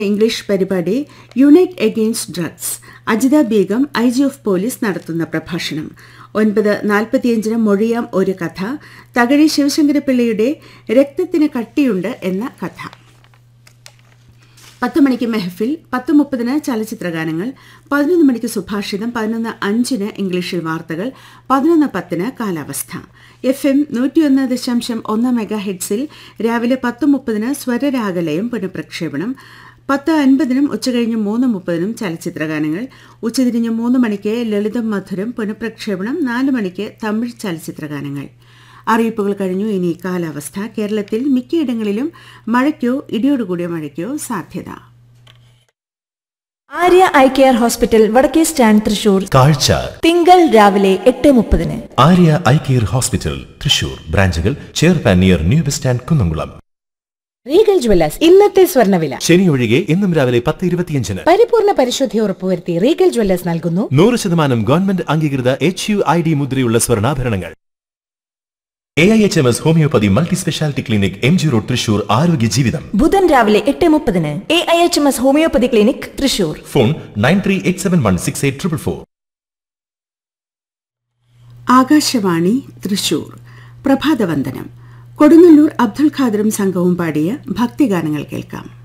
English പരിപാടി unite against drugs Ajitha Begum I G F police നടത്തുന്ന പ്രഭാഷണം ഒൻപത് നാൽപ്പത്തിയഞ്ചിന് മൊഴിയാം ഒരു കഥ തകഴി ശിവശങ്കരപിള്ളയുടെ രക്തത്തിന് കട്ടിയുണ്ട് എന്ന കഥ പത്ത് മണിക്ക് മെഹഫിൽ പത്ത് മുപ്പതിന് ചലച്ചിത്രഗാനങ്ങൾ പതിനൊന്ന് മണിക്ക് സുഭാഷിതം പതിനൊന്ന് അഞ്ചിന് ഇംഗ്ലീഷിൽ വാർത്തകൾ പതിനൊന്ന് പത്തിന് കാലാവസ്ഥ എഫ് എം നൂറ്റിയൊന്ന് ദശാംശം ഒന്ന് മെഗാ ഹെഡ്സിൽ രാവിലെ പത്ത് മുപ്പതിന് സ്വരരാഗലയം പുനഃപ്രക്ഷേപണം പത്ത് അൻപതിനും ഉച്ചകഴിഞ്ഞ് മൂന്ന് മുപ്പതിനും ചലച്ചിത്രഗാനങ്ങൾ ഉച്ചതിരിഞ്ഞ് മൂന്ന് മണിക്ക് ലളിതം മധുരം പുനഃപ്രക്ഷേപണം നാല് മണിക്ക് തമിഴ് ചലച്ചിത്രഗാനങ്ങൾ അറിയിപ്പുകൾ കഴിഞ്ഞു ഇനി കാലാവസ്ഥ കേരളത്തിൽ മിക്കയിടങ്ങളിലും മഴയ്ക്കോ ഇടിയോടുകൂടിയ മഴയ്ക്കോ സാധ്യത ആര്യ ഐ കെയർ ഹോസ്പിറ്റൽ വടക്കേ സ്റ്റാൻഡ് തൃശൂർ കാഴ്ച തിങ്കൾ രാവിലെ എട്ട് മുപ്പതിന് Arya eye care hospital Thrissur ബ്രാഞ്ചുകൾ ചെയർപാൻ near new bus stand Kunnamkulam regal jewellers ഇന്നത്തെ സ്വർണ്ണവില ശനി ഒഴികെ എന്നും രാവിലെ പത്ത് ഇരുപത്തിയഞ്ചിന് പരിപൂർണ പരിശുദ്ധി ഉറപ്പുവരുത്തി റീഗൽ ജ്വല്ലേഴ്സ് നൽകുന്നു നൂറ് ശതമാനം ഗവൺമെന്റ് അംഗീകൃത എച്ച് യു ഐ ഡി മുദ്രയുള്ള സ്വർണ്ണാഭരണങ്ങൾ A I H M S homoeopathy multi speciality clinic M G road Thrissur ആരോഗ്യ ജീവിതം ബുധൻ രാവിലെ എട്ട് മുപ്പതിന് A I H M S homoeopathy clinic Thrissur phone nine three eight seven one six eight triple four Akashvani Thrissur പ്രഭാതവന്ദനം കൊടുങ്ങല്ലൂർ അബ്ദുൽ ഖാദറും സംഘവും പാടിയ ഭക്തിഗാനങ്ങൾ കേൾക്കാം